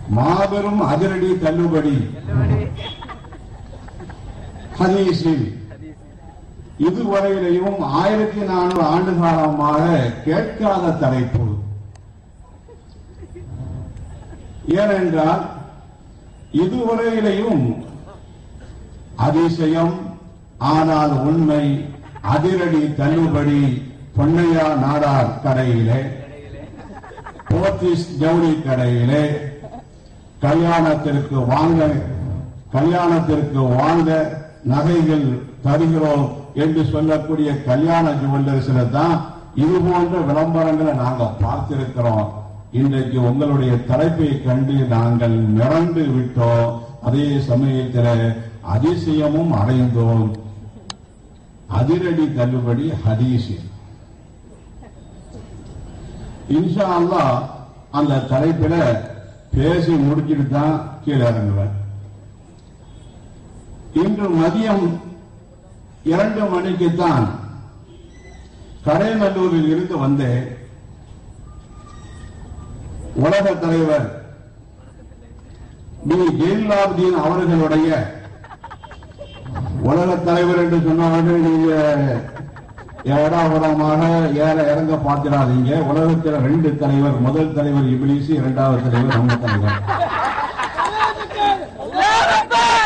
மாபெரும் அதிரடி தள்ளுபடி ஹதீஸில் இதுவரையிலையும் ஆயிரத்தி நானூறு ஆண்டு காலமாக கேட்காத தலைப்பு ஏனென்றால் இதுவரையிலையும் அதிசயம் ஆனால் உண்மை அதிரடி தள்ளுபடி பொன்னையா நாடார் கடையிலே போத்தீஸ் ஜவுளி கடையிலே கல்யாணத்திற்கு வாங்க கல்யாணத்திற்கு வாங்க நகைகள் தருகிறோம் என்று சொல்லக்கூடிய கல்யாண ஜுவல்லர்ஸ்ல தான் இது போன்ற விளம்பரங்களை நாங்க பார்த்திருக்கிறோம் இன்றைக்கு உங்களுடைய தலைப்பை கண்டு நாங்கள் மிரண்டு விட்டோம் அதே சமயத்தில் அதிசயமும் அடைந்தோம் அதிரடி தள்ளுபடி ஹதீஸில் இன்ஷா அல்லாஹ் அந்த தலைப்பில பேசி முடிச்சிட்டு தான் கீழே இறங்குவேன் இன்று மதியம் இரண்டு மணிக்கு தான் கடைநல்லூரில் இருந்து வந்தேன் உலக தலைவர் பி ஜெயலலாபுதீன் அவர்களுடைய உலக தலைவர் என்று சொன்னவர்கள் நீங்க ஏடாபுரமாக ஏற இறங்க பார்த்திடாதீங்க உலகத்தில் ரெண்டு தலைவர் முதல் தலைவர் இபிலிசி இரண்டாவது தலைவர் நம்ம தலைவர் الله أكبر